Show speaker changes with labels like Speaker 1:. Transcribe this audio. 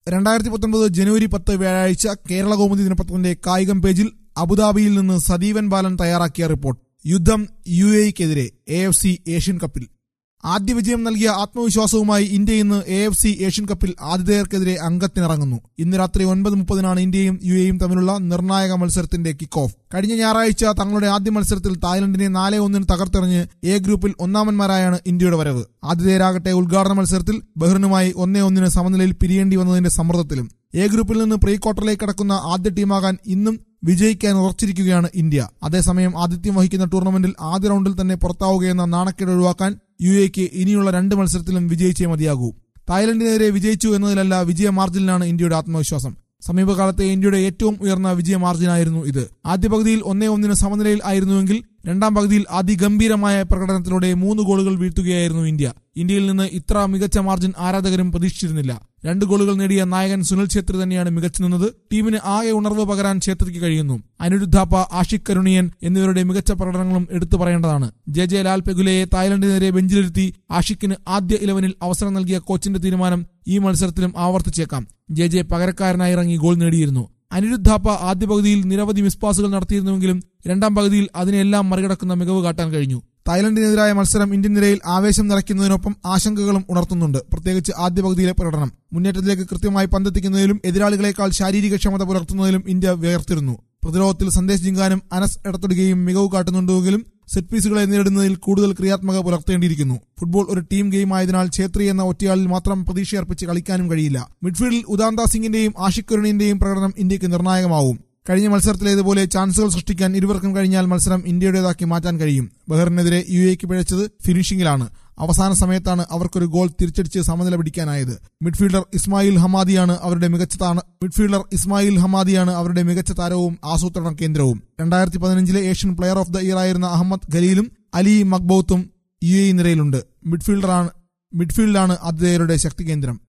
Speaker 1: രണ്ടായിരത്തി പത്തൊൻപത് ജനുവരി പത്ത് വ്യാഴാഴ്ച കേരള കൗമുദി ദിനപത്രത്തിന്റെ കായികം പേജിൽ അബുദാബിയിൽ നിന്ന് സദീവൻ ബാലൻ തയ്യാറാക്കിയ റിപ്പോർട്ട് യുദ്ധം യു എക്കെതിരെ എ എഫ് സി ഏഷ്യൻ കപ്പിൽ ആദ്യ വിജയം നൽകിയ ആത്മവിശ്വാസവുമായി ഇന്ത്യ ഇന്ന് എ എഫ് സി ഏഷ്യൻ കപ്പിൽ ആതിഥേയർക്കെതിരെ അംഗത്തിനിറങ്ങുന്നു ഇന്ന് രാത്രി ഒൻപത് മുപ്പതിനാണ് ഇന്ത്യയും യു എയും തമ്മിലുള്ള നിർണായക മത്സരത്തിന്റെ കിക്ക് ഓഫ് കഴിഞ്ഞ ഞായറാഴ്ച തങ്ങളുടെ ആദ്യ മത്സരത്തിൽ തായ്ലൻഡിനെ നാല് ഒന്നിന് തകർത്തെറിഞ്ഞ് എ ഗ്രൂപ്പിൽ ഒന്നാമന്മാരായാണ് ഇന്ത്യയുടെ വരവ് ആതിഥേയരാകട്ടെ ഉദ്ഘാടന മത്സരത്തിൽ ബഹ്റിനുമായി ഒന്നേ ഒന്നിന് സമനിലയിൽ പിരിയേണ്ടി വന്നതിന്റെ സമ്മർദ്ദത്തിലും എ ഗ്രൂപ്പിൽ നിന്ന് പ്രീ ക്വാർട്ടറിലേക്ക് കടക്കുന്ന ആദ്യ ടീമാകാൻ ഇന്നും വിജയിക്കാൻ ഉറച്ചിരിക്കുകയാണ് ഇന്ത്യ അതേസമയം ആതിഥ്യം വഹിക്കുന്ന ടൂർണമെന്റിൽ ആദ്യ റൗണ്ടിൽ തന്നെ പുറത്താവുകയെന്ന നാണക്കേട് ഒഴിവാക്കാൻ യു എക്ക് ഇനിയുള്ള രണ്ട് മത്സരത്തിലും വിജയിച്ചേ മതിയാകൂ തായ്ലൻഡിനെതിരെ വിജയിച്ചു എന്നതിലല്ല വിജയ മാർജിനിലാണ് ഇന്ത്യയുടെ ആത്മവിശ്വാസം സമീപകാലത്തെ ഇന്ത്യയുടെ ഏറ്റവും ഉയർന്ന വിജയ മാർജിനായിരുന്നു ഇത് ആദ്യ പകുതിയിൽ ഒന്നേ ഒന്നിന് സമനിലയിൽ ആയിരുന്നുവെങ്കിൽ രണ്ടാം പകുതിയിൽ അതിഗംഭീരമായ പ്രകടനത്തിലൂടെ മൂന്ന് ഗോളുകൾ വീഴ്ത്തുകയായിരുന്നു ഇന്ത്യ ഇന്ത്യയിൽ നിന്ന് ഇത്ര മികച്ച മാർജിൻ ആരാധകരും പ്രതീക്ഷിച്ചിരുന്നില്ല രണ്ട് ഗോളുകൾ നേടിയ നായകൻ സുനിൽ ഛേത്രി തന്നെയാണ് മികച്ചു നിന്നത് ടീമിന് ആകെ ഉണർവ് പകരാൻ ഛേത്രിക്ക് കഴിയുന്നു അനിരുദ്ധ ഥാപ്പ ആഷിഖ് കരുണിയൻ എന്നിവരുടെ മികച്ച പ്രകടനങ്ങളും എടുത്തു പറയേണ്ടതാണ് ജെ ജെ ലാൽ പെഗുലയെ തായ്ലൻഡിനെതിരെ ബെഞ്ചിലിരുത്തി ആഷിഖിന് ആദ്യ ഇലവനിൽ അവസരം നൽകിയ കോച്ചിന്റെ തീരുമാനം ഈ മത്സരത്തിലും ആവർത്തിച്ചേക്കാം ജെ ജെ പകരക്കാരനായി ഇറങ്ങി ഗോൾ നേടിയിരുന്നു അനിരുദ്ധ ഥാപ്പ ആദ്യ പകുതിയിൽ നിരവധി മിസ്പാസുകൾ നടത്തിയിരുന്നുവെങ്കിലും രണ്ടാം പകുതിയിൽ അതിനെല്ലാം മറികടക്കുന്ന മികവ് കാട്ടാൻ കഴിഞ്ഞു തായ്ലൻഡിനെതിരായ മത്സരം ഇന്ത്യൻ നിരയിൽ ആവേശം നിറയ്ക്കുന്നതിനൊപ്പം ആശങ്കകളും ഉണർത്തുന്നുണ്ട് പ്രത്യേകിച്ച് ആദ്യ പകുതിയിലെ പ്രകടനം മുന്നേറ്റത്തിലേക്ക് കൃത്യമായി പന്തെത്തിക്കുന്നതിലും എതിരാളികളെക്കാൾ ശാരീരിക ക്ഷമത പുലർത്തുന്നതിലും ഇന്ത്യ വേർത്തിരുന്നു പ്രതിരോധത്തിൽ സന്ദേശ് ജിങ്കാനും അനസ് ഇടത്തൊടുകയും മികവ് കാട്ടുന്നുണ്ടെങ്കിലും സെറ്റ് പീസുകളെ നേരിടുന്നതിൽ കൂടുതൽ ക്രിയാത്മക പുലർത്തേണ്ടിയിരിക്കുന്നു ഫുട്ബോൾ ഒരു ടീം ഗെയിം ആയതിനാൽ ഛേത്രി എന്ന ഒറ്റയാളിൽ മാത്രം പ്രതീക്ഷയർപ്പിച്ച് കളിക്കാനും കഴിയില്ല മിഡ്ഫീൽഡിൽ ഉദാന്ത സിംഗിന്റെയും ആഷിഖ് കരുണിന്റെയും പ്രകടനം ഇന്ത്യക്ക് നിർണായകമാവും കഴിഞ്ഞ മത്സരത്തിലേതുപോലെ ചാൻസുകൾ സൃഷ്ടിക്കാൻ ഇരുവർക്കും കഴിഞ്ഞാൽ മത്സരം ഇന്ത്യയുടേതാക്കി മാറ്റാൻ കഴിയും ബഹറിനെതിരെ യു എക്ക് പിഴച്ചത് ഫിനിഷിംഗിലാണ് അവസാന സമയത്താണ് അവർക്കൊരു ഗോൾ തിരിച്ചടിച്ച് സമനില പിടിക്കാനായത് മിഡ്ഫീൽഡർ ഇസ്മായിൽ ഹമാദിയാണ് അവരുടെ മികച്ച താണ മിഡ്ഫീൽഡർ ഇസ്മായിൽ ഹമാദിയാണ് അവരുടെ മികച്ച താരവും ആസൂത്രണ കേന്ദ്രവും രണ്ടായിരത്തി പതിനഞ്ചിലെ Asian player of the year ആയിരുന്ന അഹമ്മദ് ഖലീലും അലി മക്ബൌത്തും യു എ നിരയിലുണ്ട് മിഡ്ഫീൽഡറാണ് മിഡ്ഫീൽഡാണ് ആതിഥേയരുടെ ശക്തി കേന്ദ്രം